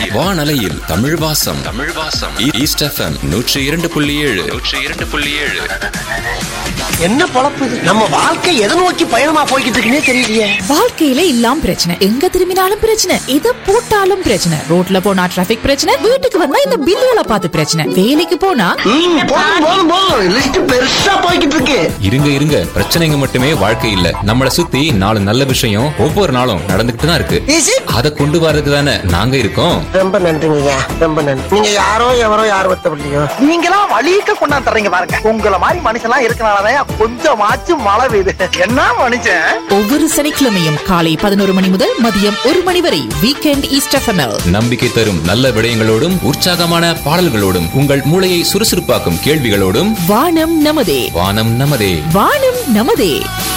வானலையில் தமிழ் வாசம் தமிழ் வாசம் ஈஸ்ட் எஃப்எம் நூற்றி இரண்டு புள்ளி ஏழு நூற்றி இரண்டு புள்ளி ஏழு என்ன பொழப்பு இது நம்ம வாழ்க்கை எதை நோக்கி பயணமா போய்கிட்டு இருக்குன்னே தெரியலையே வாழ்க்கையில இல்லாம் பிரச்சனை எங்க திரும்பினாலும் பிரச்சனை எதை போட்டாலும் பிரச்சனை ரோட்ல போனா டிராபிக் பிரச்சனை வீட்டுக்கு வந்தா இந்த பில்லுகளை பார்த்து பிரச்சனை வேலைக்கு போனா ம், போதும் போதும் போதும் லிஸ்ட் பெருசா போய்கிட்டு இருக்கு இருங்க இருங்க பிரச்சனைங்க மட்டுமே வாழ்க்கை இல்ல நம்மள சுத்தி நாலு நல்ல விஷயம் ஒவ்வொரு நாளும் நடந்துகிட்டு தான் இருக்கு Is it? அதை கொண்டு வரதுக்கு தானே நாங்க இருக்கோம் ரொம்ப நன்றிங்கய்யா ரொம்ப நன்றி நீங்க யாரோ எவரோ யார் ஒத்தவில்லையோ நீங்களா வழிக்க கொண்டாந்து தர்றீங்க பாருங்க உங்களை மாதிரி மனுஷன்லாம் இருக்கனாலதான் கொஞ்சமாச்சும் மழை பெய்யுது என்ன மனுஷன் ஒவ்வொரு சனிக்கிழமையும் காலை பதினோரு மணி முதல் மதியம் ஒரு மணி வரை வீக்கெண்ட் ஈஸ்ட் எஃப்எம்எல் நம்பிக்கை தரும் நல்ல விடயங்களோடும் உற்சாகமான பாடல்களோடும் உங்கள் மூளையை சுறுசுறுப்பாக்கும் கேள்விகளோடும் வானம் நமதே வானம் நமதே வானம் நமதே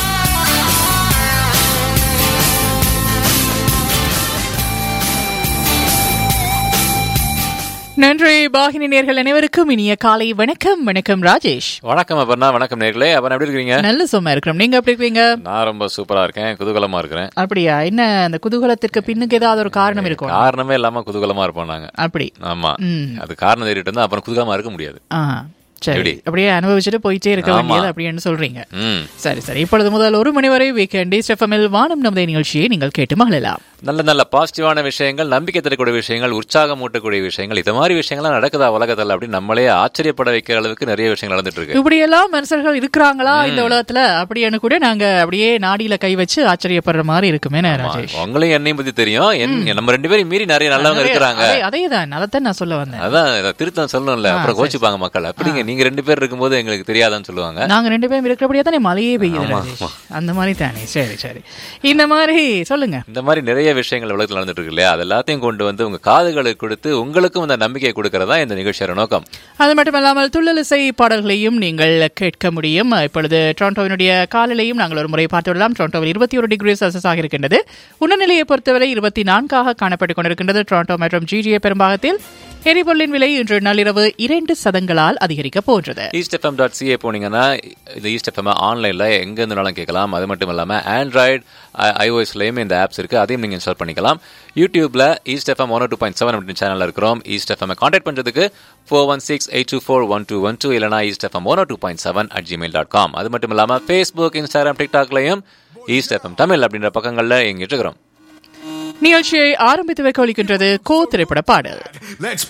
நன்றி பாகினி நேர்கள் அனைவருக்கும் இனிய காலை வணக்கம் வணக்கம் ராஜேஷ் வணக்கம் அப்பர்ணா வணக்கம் நேர்களே அப்ப எப்படி இருக்கீங்க நல்ல சும்மா இருக்கிறோம் நீங்க எப்படி இருக்கீங்க நான் ரொம்ப சூப்பரா இருக்கேன் குதூகலமா இருக்கிறேன் அப்படியா என்ன அந்த குதூகலத்திற்கு பின்னுக்கு ஏதாவது ஒரு காரணம் இருக்கும் காரணமே இல்லாம குதூகலமா இருப்போம் நாங்க அப்படி ஆமா ம். அது காரணம் தேடிட்டு இருந்தா அப்புறம் குதூகலமா இருக்க முடியாது ஆ சரி எப்படி? அப்படியே அனுபவிச்சுட்டு போயிட்டே இருக்க ஆமா. வேண்டியது அப்படின்னு சொல்றீங்க ம் சரி சரி இப்பொழுது முதல் ஒரு மணி வரை வீக்கெண்ட் எஃப்எம்எல் வானம் நமதே நிகழ்ச்சியை நீங்கள் கேட்டு மகிழலாம் நல்ல நல்ல பாசிட்டிவான விஷயங்கள் நம்பிக்கை தரக்கூடிய விஷயங்கள் உற்சாகம் ஊட்டக்கூடிய விஷயங்கள் இது மாதிரி விஷயங்கள்லாம் நடக்குதா உலகத்துல அப்படின்னு நம்மளே ஆச்சரியப்பட வைக்கிற அளவுக்கு நிறைய விஷயங்கள் நடந்துட்டு இருக்கு இப்படியெல்லாம் மனுஷர்கள் இருக்கிறாங்களா இந்த உலகத்துல அப்படின்னு கூட நாங்க அப்படியே நாடியில கை வச்சு ஆச்சரியப்படுற மாதிரி இருக்குமே ராஜேஷ் உங்களையும் என்னையும் பத்தி தெரியும் என்- நம்ம ரெண்டு பேரும் மீறி நிறைய நல்லவங்க இருக்கிறாங்க அதே- அதேதான் அதைத்தான் நான் சொல்ல வந்தேன் அதான் இதை திருத்தம் சொல்லணும்ல அப்புறம் கோச்சிப்பாங்க மக்கள் அப்படிங்க நீங்க ரெண்டு பேர் இருக்கும்போது எங்களுக்கு தெரியாதான்னு சொல்லுவாங்க நாங்க ரெண்டு பேரும் இருக்கிறபடியே தானே மழையே பெய்யுது ராஜேஷ் அந்த மாதிரி தானே சரி சரி இந்த மாதிரி சொல்லுங்க இந்த மாதிரி நிறைய விஷயங்கள் உலகத்தில் நடந்துட்டு இருக்கு இல்லையா அது எல்லாத்தையும் கொண்டு வந்து உங்க காதுகளுக்கு கொடுத்து உங்களுக்கும் அந்த நம்பிக்கையை கொடுக்கறதா இந்த நிகழ்ச்சியோட நோக்கம் அது மட்டுமல்லாமல் துள்ளலிசை பாடல்களையும் நீங்கள் கேட்க முடியும் இப்பொழுது டொரண்டோவினுடைய காலையிலையும் நாங்கள் ஒரு முறை பார்த்து விடலாம் டொரண்டோவில் இருபத்தி ஒரு டிகிரி செல்சியஸ் ஆக இருக்கின்றது உணர்நிலையை பொறுத்தவரை இருபத்தி நான்காக காணப்பட்டுக் கொண்டிருக்கின்றது டொரண்டோ மற்றும் ஜிஜிஏ பெரும்பாகத்தில் எரிபொருளின் விலை இன்று நள்ளிரவு இரண்டு சதங்களால் அதிகரிக்க போன்றது ஈஸ்ட் எஃப்எம் டாட் சிஏ போனீங்கன்னா இந்த ஈஸ்ட் எஃப்எம் ஆன்லைன்ல எங்க இருந்துனாலும் கேட்கலாம் அது மட்டும் இல்லாம ஆண்ட்ராய்டு ஐஓஎஸ்லயும் இந்த ஆப்ஸ் இருக்கு அதையும் நீங்க இன்ஸ்டால் பண்ணிக்கலாம் யூடியூப்ல East FM one two point seven அப்படின்னு சேனல்ல இருக்கிறோம் ஈஸ்ட் எஃப்எம் கான்டாக்ட் பண்றதுக்கு four one six eight two four one two one two இல்லனா East FM one two point seven at Gmail dot com அது மட்டும் இல்லாம ஃபேஸ்புக் இன்ஸ்டாகிராம் டிக்டாக்லயும் East FM Tamil அப்படின்ற பக்கங்கள்ல எங்க இருக்கிறோம் நிகழ்ச்சியை ஆரம்பித்து வைக்க ஒலிக்கின்றது கோ திரைப்பட பாடல் Let's